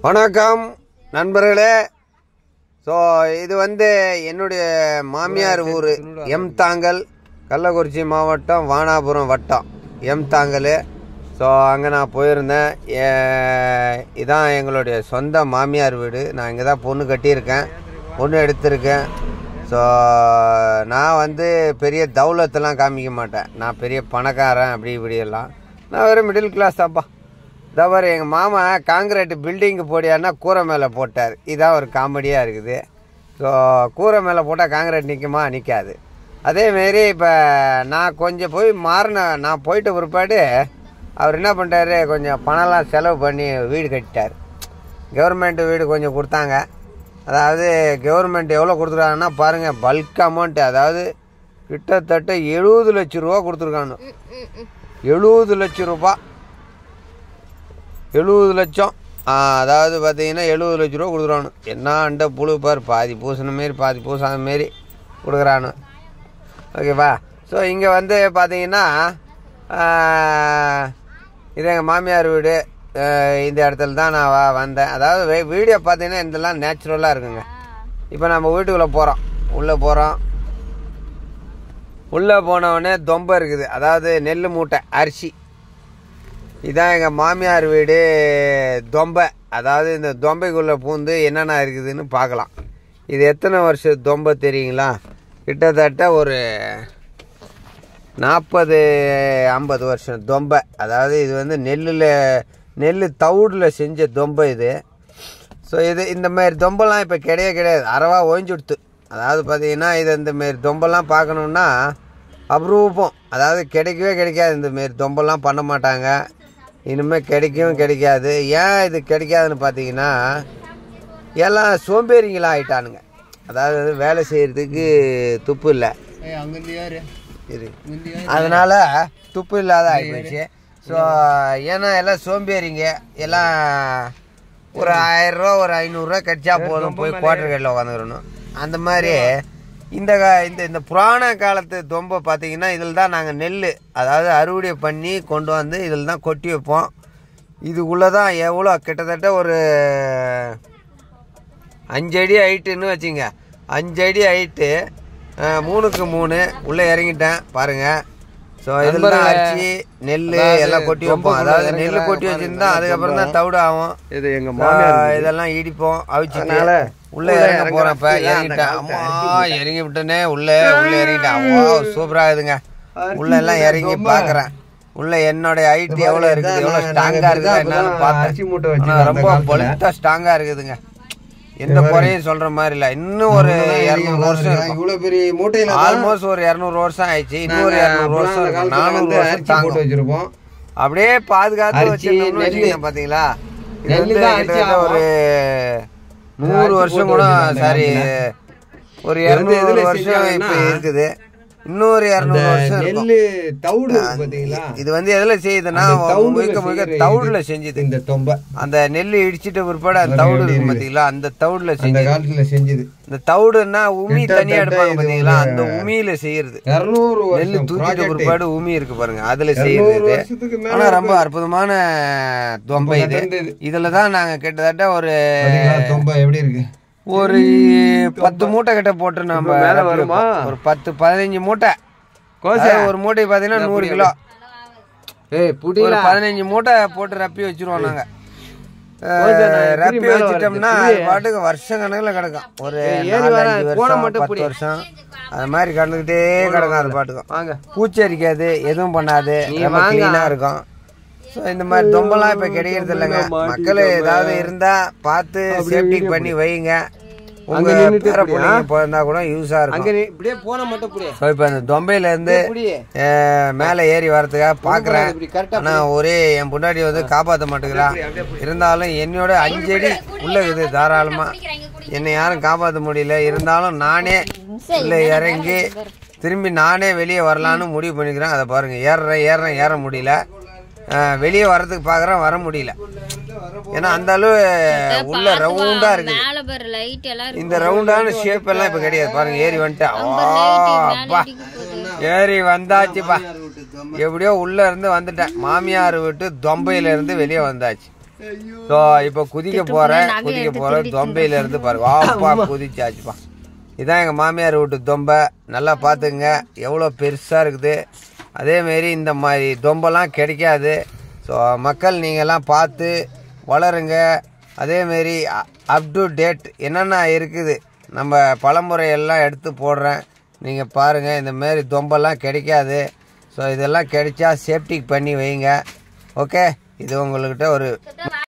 வணக்கம் நண்பர்களே ஸோ இது வந்து என்னுடைய மாமியார் ஊர் எம் தாங்கல் கள்ளக்குறிச்சி மாவட்டம் வானாபுரம் வட்டம் எம் தாங்கல் ஸோ அங்கே நான் போயிருந்தேன் ஏ- இதான் எங்களுடைய சொந்த மாமியார் வீடு நான் இங்கே தான் பொண்ணு கட்டியிருக்கேன் பொண்ணு எடுத்திருக்கேன் ஸோ நான் வந்து பெரிய தௌலத்தெல்லாம் காமிக்க மாட்டேன் நான் பெரிய பணக்காரன் அப்படி இப்படி எல்லாம் நான் வெறும் மிடில் கிளாஸ் தாப்பா தவிர எங்கள் மாமா காங்கிரீட் பில்டிங்கு போடியான்னா கூரை மேலே போட்டார் இதான் ஒரு காமெடியாக இருக்குது ஸோ கூரை மேலே போட்டால் காங்கிரீட் நிற்குமா நிற்காது அதேமாரி இப்போ நான் கொஞ்சம் போய் மாறின நான் போயிட்ட பிற்பாடு அவர் என்ன பண்ணிட்டாரு கொஞ்சம் பணம்லாம் செலவு பண்ணி வீடு கட்டிட்டார் கவர்மெண்ட் வீடு கொஞ்சம் கொடுத்தாங்க அதாவது கவர்மெண்ட் எவ்வளோ கொடுத்துருக்காங்கன்னா பாருங்கள் பல்க் அமௌண்ட் அதாவது கிட்டத்தட்ட எழுபது லட்ச ரூபா கொடுத்துருக்காங்க எழுபது லட்ச ரூபா எழுபது லட்சம் ஆ, அதாவது பார்த்தீங்கன்னா எழுபது லட்ச ரூபா கொடுக்குறானு என்ன அண்டை புழு பார் பாதி பூசின மாரி பாதி பூசாத மாரி கொடுக்குறானு ஓகேவா ஸோ இங்கே வந்து பார்த்தீங்கன்னா ஆ, இது எங்கள் மாமியார் வீடு ஆ, இந்த இடத்துல தான் நான் வ- வந்தேன் அதாவது வே- வீடியோ பார்த்தீங்கன்னா இதெல்லாம் நேச்சுரலாக இருக்குங்க இப்போ நம்ம வீட்டுக்குள்ளே போகிறோம் உள்ளே போகிறோம் உள்ளே போனவுடனே தொம்பை இருக்குது அதாவது நெல் மூட்டை அரிசி இதான் எங்கள் மாமியார் வீடு தொம்பை அதாவது இந்த தொம்பைக்குள்ளே பூந்து என்னென்ன இருக்குதுன்னு பார்க்கலாம் இது எத்தனை வருஷம் தொம்பை தெரியுங்களா கிட்டத்தட்ட ஒரு நாற்பது ஐம்பது வருஷம் தொம்பை அதாவது இது வந்து நெல்லில் நெல் தவிடில் செஞ்ச தொம்பை இது ஸோ இது இந்த மாதிரி தொம்பெல்லாம் இப்போ கிடையவே கிடையாது அறவா ஓய்ஞ்சுடுத்து அதாவது பார்த்தீங்கன்னா இது இந்த மாரி தொம்பெல்லாம் பார்க்கணுன்னா அபரூபம் அதாவது கிடைக்கவே கிடைக்காது இந்த மாரி தொம்பெல்லாம் பண்ண மாட்டாங்க இனிமேல் கிடைக்கவும் கிடைக்காது ஏன் இது கிடைக்காதுன்னு பார்த்தீங்கன்னா எல்லாம் சோம்பேறிங்களா ஆயிட்டானுங்க அதாவது வேலை செய்கிறதுக்கு துப்பு இல்லை இரு அதனால துப்பு இல்லாத ஆகிப்போச்சு ஸோ ஏன்னா எல்லாம் சோம்பேறிங்க எல்லாம் ஒரு ஆயிரம் ரூபா ஒரு ஐநூறுரூவா கிடைச்சா போதும் போய் குவார்டர் கடையில் உட்காந்துக்கிறணும் அந்த மாதிரி இந்த கா- இந்த இந்த புராண காலத்து தொம்பை பார்த்தீங்கன்னா இதில் தான் நாங்கள் நெல் அதாவது அறுவடை பண்ணி கொண்டு வந்து இதில் தான் கொட்டி வைப்போம் இதுக்குள்ளே தான் எவ்வளோ கிட்டத்தட்ட ஒரு அஞ்சு அடி ஹைட்டுன்னு வச்சுங்க அஞ்சு அடி ஹைட்டு மூணுக்கு மூணு உள்ளே இறங்கிட்டேன் பாருங்க ஸோ இதில் தான் அரிசி நெல் எல்லாம் கொட்டி வைப்போம் அதாவது நெல் கொட்டி வச்சிருந்தா அதுக்கப்புறம் தான் தவிடு ஆகும் இது எங்க ஆஹ் இதெல்லாம் இடிப்போம் அவிச்சுட்டு உள்ள இறங்க போறப்ப இறங்கிட்டேன் அம்மா இறங்கி விட்டனே உள்ள உள்ள இறங்கிட்டேன் அம்மா சூப்பரா இருக்குதுங்க உள்ள எல்லாம் இறங்கி பாக்குறேன் உள்ள என்னோட ஹைட் எவ்வளவு இருக்குது எவ்வளவு ஸ்ட்ராங்கா இருக்குதா என்னன்னு அரிசி மூட்டை பார்த்தேன் வச்சிருந்தோம் ஆனா அந்த ரொம்ப காலத்துல. பொலித்தா ஸ்ட்ராங்கா இருக்குதுங்க எந்த குறையும் சொல்ற மாதிரி இல்ல இன்னும் ஒரு இருநூறு வருஷம் இருக்கும் இவ்வளவு பெரிய மூட்டையில ஆல்மோஸ்ட் ஒரு இருநூறு வருஷம் ஆயிடுச்சு இன்னொரு இருநூறு வருஷம் இருக்கும். நானூறு வருஷம் அரிசி போட்டு தாங்கும் வச்சிருப்போம் அப்படியே பாதுகாத்து அரிசி, வச்சிருந்தோம்னு நெல்லு. வச்சுக்கோங்க, பாத்தீங்களா இது நெல்லு வந்து தான் அரிசி கிட்டத்தட்ட ஆகும். ஒரு நூறு அரிசி வருஷம் போட்டு கூட வச்சிருந்தோம் அந்த சாரி காலத்துல. ஒரு இது வந்து இருநூறு எதுல வருஷம் செஞ்சாங்கன்னா, இப்ப இருக்குது இன்னொரு இருநூறு வருஷம் இருக்கும் நெல்லு தவிடு இருக்கு பாத்தீங்களா இது வந்து எதுல செய்யுதுன்னா அந்த தவிடுல முழுக்க முழுக்க செய்யற தவிடுல இது. செஞ்சது இந்த தொம்பை அந்த நெல் இடிச்சிட்ட பிற்பாடு அந்த தவிடு இருக்கு பாத்தீங்களா அந்த தவிடுல அந்த செஞ்சது காலத்துல செஞ்சது இந்த தவிடுன்னா உமி கிட்டத்தட்ட தனியா எடுப்பாங்க இது பாத்தீங்களா ஒரு அந்த உமியில செய்யறது இருநூறு நெல் வருஷம் தூக்கிட்ட project. பிற்பாடு உமி இருக்கு பாருங்க அதுல இருநூறு செய்யறது இது வருஷத்துக்கு மேல ஆனா ரொம்ப அற்புதமான தொம்பை இது நடந்தது. இதுல தான் நாங்க கிட்டத்தட்ட ஒரு பாத்தீங்களா, தொம்பை எப்படி இருக்கு ஒரு பத்து மூட்டை கிட்ட போட்டு நம்ம மேல ரப்பி வருமா? வைப்போம். ஒரு பத்து பதினஞ்சு மூட்டை அதாவது ஒரு மூட்டை பாத்தீங்கன்னா நூறு கிலோ ஏய் புடி ஒரு பதினஞ்சு மூட்டை போட்டு ரப்பி வச்சிருவோம் நாங்க அஹ், கொஞ்சம் நான் ரப்பி எப்படி மேல வச்சிட்டோம்னா வர்றது? அது பாட்டுக்கு வருஷம் கணக்குல கிடக்கும் ஒரு ஏறி நாலு, வர, அஞ்சு போன வருஷம் மட்டும் பத்து புடி. வருஷம் அது மாதிரி கடந்துகிட்டே கிடக்கும் அது பாட்டுக்கும் வாங்க பூச்சி அரிக்காது எதுவும் பண்ணாது நீ ரொம்ப வாங்க. கிளீனா இருக்கும் ஸோ இந்த மாதிரி தொம்பெல்லாம் இப்ப கிடைக்கிறது இல்லைங்க மக்கள் ஏதாவது இருந்தா பார்த்து சேஃப்டி பண்ணி வைங்க உங்க நின்னுட்டு பேர இப்படியா? பிள்ளைங்க பிறந்தா கூட யூஸா அங்க இருக்கும் நீ இப்படியே போன மட்டும் புடி ஸோ இப்போ அந்த தொம்பையில இருந்து புடி அஹ், மேலே ஏறி வரதுக்காக பாக்குறேன் இப்படி கரெக்டா ஆனா ஒரே என் பொண்டாட்டி வந்து காப்பாற்ற மாட்டேங்கிறா இருந்தாலும் என்னோட அஞ்சடி உள்ள இருக்குது தாராளமா என்னை யாரும் காப்பாற்ற முடியல இருந்தாலும் நானே உள்ள இறங்கி திரும்பி நானே வெளியே வரலான்னு முடிவு பண்ணிக்கிறேன் அதை பாருங்க ஏறுறேன் ஏறுறேன் ஏற முடியல அஹ், வெளியே வர்றதுக்கு பார்க்குறேன் வர முடியல ஏன்னா அந்த அளவு உள்ள ரவுண்டா இருக்குது மேல பாரு லைட் எல்லாம் இருக்கு இந்த ரவுண்டான ஷேப் எல்லாம் இப்ப கிடையாது பாருங்க ஏறி வந்துட்டேன் ஆ, அப்பா ஏறி வந்தாச்சுப்பா எப்படியோ உள்ள இருந்து வந்துட்டேன் மாமியார் விட்டு தொம்பையில இருந்து வெளியே வந்தாச்சு ஸோ இப்போ குதிக்க போறேன் குதிக்க போறேன் தொம்பையில இருந்து பாருங்க வாப்பா குதிச்சாச்சுப்பா இதான் எங்க மாமியார் வீட்டு தொம்பை நல்லா பார்த்துங்க எவ்வளோ பெருசா இருக்குது அதே மாரி இந்த மாதிரி தொம்பெல்லாம் கிடைக்காது ஸோ மக்கள் நீங்கள்லாம் பார்த்து வளருங்க அதே மாரி அப் டு டேட் என்னென்ன இருக்குது நம்ம பழமுறை எல்லாம் எடுத்து போடுறேன் நீங்கள் பாருங்கள் இந்த மாரி தொம்பெல்லாம் கிடைக்காது ஸோ இதெல்லாம் கிடைச்சா சேஃப்டி பண்ணி வைங்க ஓகே இது உங்கள்கிட்ட ஒரு